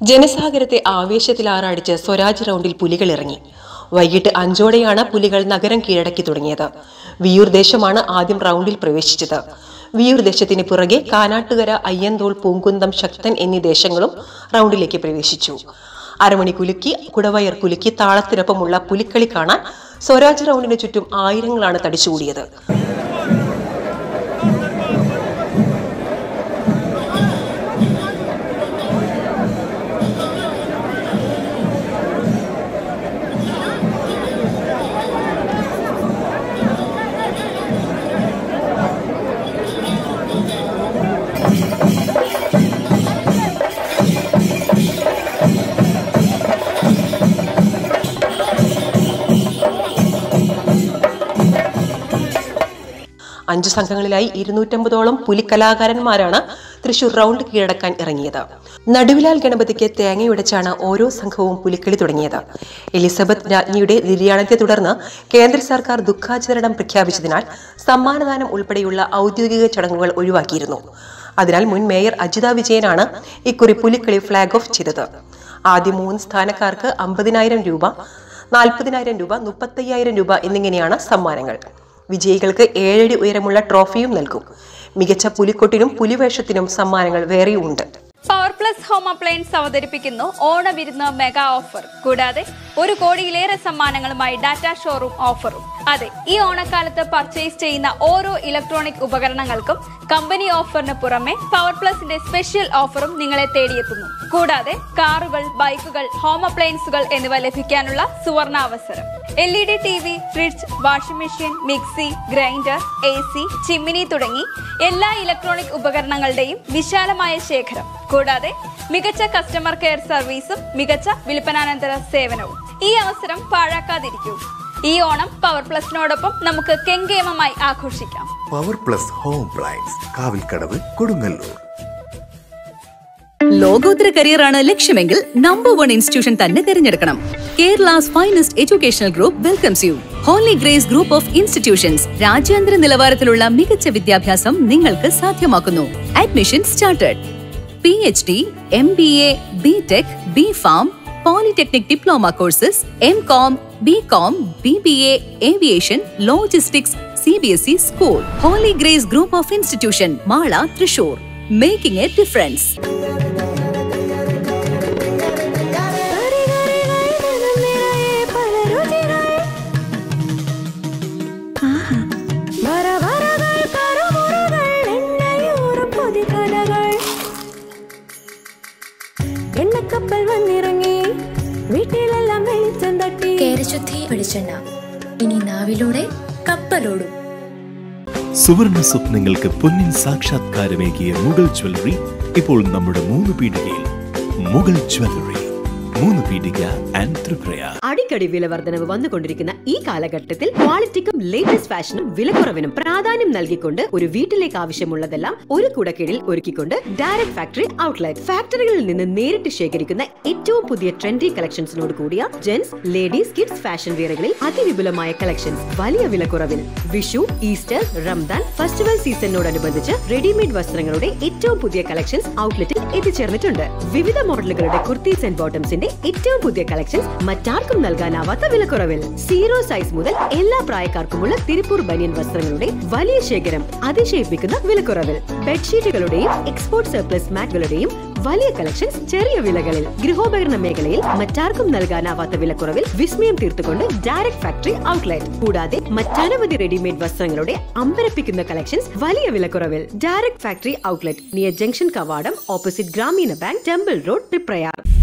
ജനസാഗരത്തെ ആവേശത്തിലാറാടിച്ച് സ്വരാജ് റൗണ്ടിൽ പുലികൾ ഇറങ്ങി വൈകിട്ട് അഞ്ചോടെയാണ് പുലികൾ നഗരം കീഴടക്കി തുടങ്ങിയത് വിയൂർ ദേശമാണ് ആദ്യം റൗണ്ടിൽ പ്രവേശിച്ചത് വിയൂർ ദേശത്തിന് പുറകെ കാനാട്ടുകര അയ്യന്തോൾ പൂങ്കുന്തം ശക്തൻ എന്നീ ദേശങ്ങളും റൗണ്ടിലേക്ക് പ്രവേശിച്ചു അരമണി കുലുക്കി കുടവയർ കുലുക്കി താളത്തിനൊപ്പമുള്ള പുലിക്കളി കാണാൻ സ്വരാജ് റൗണ്ടിന് ചുറ്റും ആയിരങ്ങളാണ് തടിച്ചുകൂടിയത് അഞ്ചു സംഘങ്ങളിലായി ഇരുന്നൂറ്റമ്പതോളം പുലിക്കലാകാരന്മാരാണ് തൃശൂർ റൗണ്ട് കീഴടക്കാൻ ഇറങ്ങിയത് നടുവിലാൽ ഗണപതിക്ക് തേങ്ങയുടച്ചാണ് ഓരോ സംഘവും പുലിക്കളി തുടങ്ങിയത് എലിസബത്ത് രാജ്ഞിയുടെ നിര്യാണത്തെ തുടർന്ന് കേന്ദ്ര സർക്കാർ ദുഃഖാചരണം പ്രഖ്യാപിച്ചതിനാൽ സമ്മാനദാനം ഉൾപ്പെടെയുള്ള ഔദ്യോഗിക ചടങ്ങുകൾ ഒഴിവാക്കിയിരുന്നു അതിനാൽ മുൻ മേയർ അജിത വിജയനാണ് ഇക്കുറി പുലിക്കളി ഫ്ളാഗ് ഓഫ് ചെയ്തത് ആദ്യ മൂന്ന് സ്ഥാനക്കാർക്ക് അമ്പതിനായിരം രൂപ നാൽപ്പതിനായിരം രൂപ മുപ്പത്തയ്യായിരം രൂപ എന്നിങ്ങനെയാണ് സമ്മാനങ്ങൾ വിജയികൾക്ക് ഏഴടി ഉയരമുള്ള ട്രോഫിയും നൽകും മികച്ച പുലിക്കൊട്ടിനും പുലിവേഷത്തിനും സമ്മാനങ്ങൾ വേറെയും ഉണ്ട് പവർ പ്ലസ് ഹോം അപ്ലയൻസ് അവതരിപ്പിക്കുന്നു ഓണവിരുന്ന് മെഗാ ഓഫർ കൂടാതെ ഒരു കോടിയിലേറെ സമ്മാനങ്ങളുമായി ഡാറ്റ ഷോറൂം ഓഫറും അതെ ഈ ഓണക്കാലത്ത് പർച്ചേസ് ചെയ്യുന്ന ഓരോ ഇലക്ട്രോണിക് ഉപകരണങ്ങൾക്കും കമ്പനി ഓഫറിന് പുറമെ പവർ പ്ലസിന്റെ സ്പെഷ്യൽ ഓഫറും നിങ്ങളെ തേടിയെത്തുന്നു കൂടാതെ കാറുകൾ ബൈക്കുകൾ ഹോം അപ്ലയൻസുകൾ എന്നിവ ലഭിക്കാനുള്ള സുവർണാവസരം L E D T V fridge washing machine mixie grinder A C chimney തുടങ്ങി എല്ലാ ഇലക്ട്രോണിക് ഉപകരണങ്ങളുടെയും വിശാലമായ ശേഖരം കൂടാതെ മികച്ച കസ്റ്റമർ കെയർ സർവീസും മികച്ച വിൽപ്പനാനന്തര സേവനവും ഈ അവസരം പാഴാക്കാതിരിക്കൂ ഈ ഓണം പവർ പ്ലസിനോടൊപ്പം നമുക്ക് കെങ്കേമമായി ആഘോഷിക്കാം power plus home appliance Kavilkadavu Kodungallur ലോകോത്തര കരിയറാണ് ലക്ഷ്യമെങ്കിൽ നമ്പർ വൺ ഇൻസ്റ്റിറ്റ്യൂഷൻ തന്നെ തിരഞ്ഞെടുക്കണം Kerala's finest educational group welcomes you Holy Grace group of institutions രാജ്യാന്തര നിലവാരത്തിലുള്ള മികച്ച വിദ്യാഭ്യാസം നിങ്ങൾക്ക് സാധ്യമാക്കുന്നു admission started P H D M B A B tech B pharm polytechnic diploma courses M com B com B B A aviation logistics C B S E school Holy Grace group of institution Mala Thrissur making a difference എണ്ണക്കപ്പൽ വന്നിറങ്ങി വീട്ടിലെല്ലാം വെളിച്ചം തട്ടി കേരശുദ്ധി വെളിച്ചെണ്ണ ഇനി നാവിലൂടെ കപ്പലോടും സുവർണ സ്വപ്നങ്ങൾക്ക് പൊന്നിൻ സാക്ഷാത്കാരമേകിയ മുഗൾ ജ്വല്ലറി ഇപ്പോൾ നമ്മുടെ മൂന്ന് പീടികയിൽ മുഗൾ ജ്വല്ലറി മൂന്ന് പീടിക ആൻഡ് ത്രിപ്രയാർ അടിക്കടി വില വർധനവ് വന്നുകൊണ്ടിരിക്കുന്ന ഈ കാലഘട്ടത്തിൽ ക്വാളിറ്റിക്കും ലേറ്റസ്റ്റ് ഫാഷനും വിലക്കുറവിനും പ്രാധാന്യം നൽകിക്കൊണ്ട് ഒരു വീട്ടിലേക്ക് ആവശ്യമുള്ളതെല്ലാം ഒരു കുടക്കീഴിൽ ഒരുക്കിക്കൊണ്ട് ഡയറക്ട് ഫാക്ടറി ഔട്ട്ലെറ്റ് ഫാക്ടറികളിൽ നിന്ന് നേരിട്ട് ശേഖരിക്കുന്ന ഏറ്റവും പുതിയ ട്രെൻഡി കളക്ഷൻസിനോട് കൂടിയ ജെന്റ്സ് ലേഡീസ് കിഡ്സ് ഫാഷൻ വെയറുകളിൽ അതിവിപുലമായ കളക്ഷൻസ് വലിയ വിലക്കുറവിൽ വിഷു ഈസ്റ്റർ റംദാൻ ഫെസ്റ്റിവൽ സീസണിനോടനുബന്ധിച്ച് റെഡിമെയ്ഡ് വസ്ത്രങ്ങളുടെ ഏറ്റവും പുതിയ കളക്ഷൻസ് ഔട്ട്ലെറ്റിൽ എത്തിച്ചേർന്നിട്ടുണ്ട് വിവിധ മോഡലുകളുടെ കുർത്തീസ് ആൻഡ് ബോട്ടംസിന്റെ ഏറ്റവും പുതിയ കളക്ഷൻസ് മറ്റാർക്കും നൽകാനാവാത്ത വിലക്കുറവിൽ സീറോ സൈസ് മുതൽ എല്ലാ പ്രായക്കാർക്കുമുള്ള തിരുപ്പൂർ ബനിയൻ വസ്ത്രങ്ങളുടെ വലിയ ശേഖരം അതിശയിപ്പിക്കുന്ന വിലക്കുറവിൽ ബെഡ്ഷീറ്റുകളുടെയും എക്സ്പോർട്ട് സർപ്ലസ് മാറ്റുകളുടെയും വലിയ കളക്ഷൻസ് ചെറിയ വിലകളിൽ ഗൃഹോപകരണ മേഖലയിൽ മറ്റാർക്കും നൽകാനാവാത്ത വിലക്കുറവിൽ വിസ്മയം തീർത്തുകൊണ്ട് ഡയറക്ട് ഫാക്ടറി ഔട്ട്ലെറ്റ് കൂടാതെ മറ്റനവധി റെഡിമെയ്ഡ് വസ്ത്രങ്ങളുടെ അമ്പരപ്പിക്കുന്ന കളക്ഷൻസ് വലിയ വിലക്കുറവിൽ direct factory outlet near junction കവാടം opposite Grameena bank temple road Triprayar